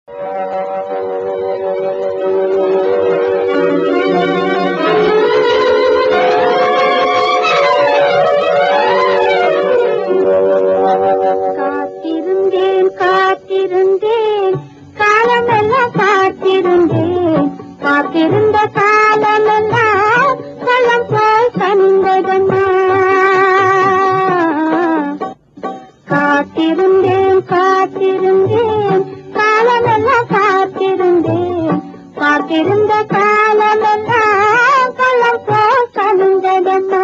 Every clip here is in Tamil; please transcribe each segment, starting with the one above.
காத்திருந்தேன் காத்திருந்தேன் காலமெல்லாம் காத்திருந்தேன் காத்திருந்த காலமெல்லாம் பழம் போல் கண்டதம்மா காத்திருந்தேன் காத்திருந்தேன் காலமெல்லாம் காத்திருந்தேன் காத்திருந்த காலமெல்லாம் பழம் போல் கண்டதம்மா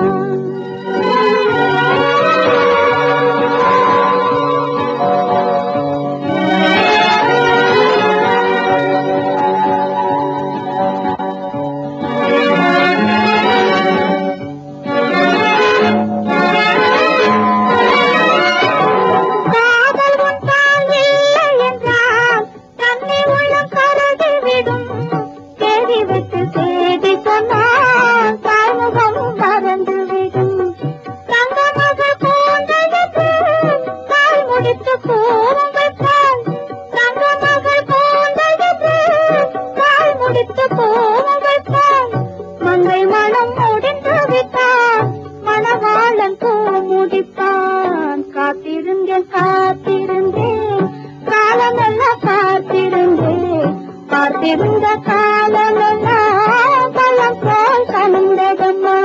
காதல் உண்டால் இல்லை என்றால் தன்னை உள்ளம் கருகிவிடும் தேடி விட்டு தேடி சொன்னால் தாய்முகம் மறந்துவிடும் தங்க மகள் கூந்தலுக்கு தாய் முடித்து கூறும் வைத்தாள் தங்க மகள் கூந்தலுக்கு தாய் முடித்து கூறும் வைத்தாள் மங்கை மனம் முடிந்து விட்டான் மணவாளன் பூ முடிப்பான் காத்திருந்தேன் காத்திருந்தேன் காலமெல்லாம் காத்திருந்தேன் பார்த்திருந்த காலமெல்லாம் பலம் போல் கலந்ததம்மா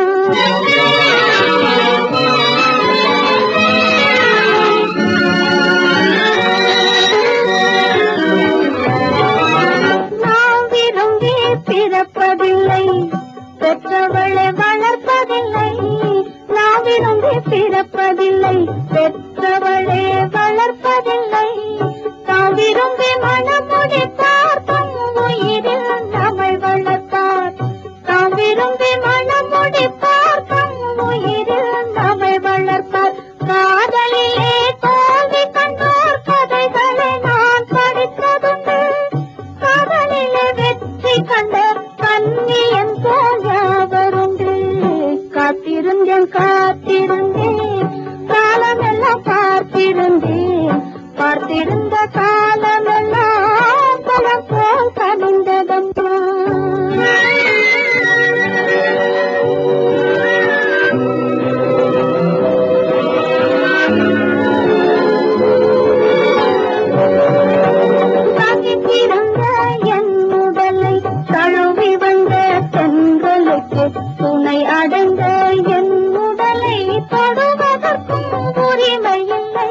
நாம் விரும்பி பிறப்பதில்லை பெற்றவளை வளர்ப்பதில்லை நாம் விரும்பி பிறப்பதில்லை பெற்றவளை வளர்ப்பதில்லை தாம் விரும்பி மனமுடித்தார் தம் உயிரில் நம்மை வளர்த்தார் தாம் விரும்பி மனமுடிப்பார் தம் உயிரில் நம்மை வளர்ப்பார் காதலிலே தோல்வி கண்டோர் கதைகளை நான் படித்ததுண்டு காதலிலே வெற்றி கண்ட கண்ணியன் போல் யாவருண்டு காத்திருந்தேன் காத்திருந்தேன் காலமெல்லாம் பார்த்திருந்தேன் பார்த்திருந்த காலமெல்லாம் பலம் போல் கனிந்ததம்மா தாங்கி பிறந்த என் உடலை தழுவி வந்த தென்றலுக்கு துணை அடைந்த என் உடலை தொடுவதற்கும் உரிமை இல்லை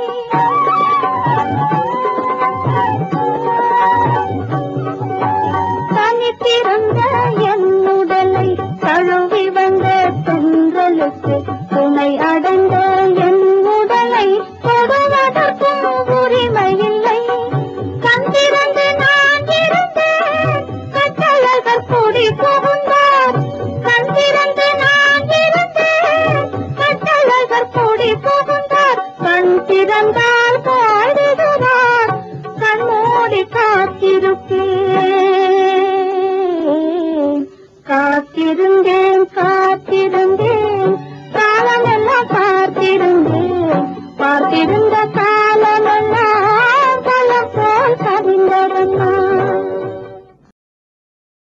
தனி பிறந்த என் உடலை தழுவி வந்த தென்றலுக்கு துணை அடைந்த என் உடலை தொடுவதற்கும் உரிமை இல்லை கண்டிருந்து நான் இருந்தேன் கட்டழகர் கூடி புகுந்தார் கண்டிருந்து நான் இருந்தேன் கட்டழகர் கூடி புகுந்தார் கண் திறந்தால் பாடுகிறார் கண்மூடி காத்திருப்பேன் காத்திருந்தேன் காத்திருந்தேன் காலமெல்லாம் பார்த்திருந்தேன் பார்த்திருந்த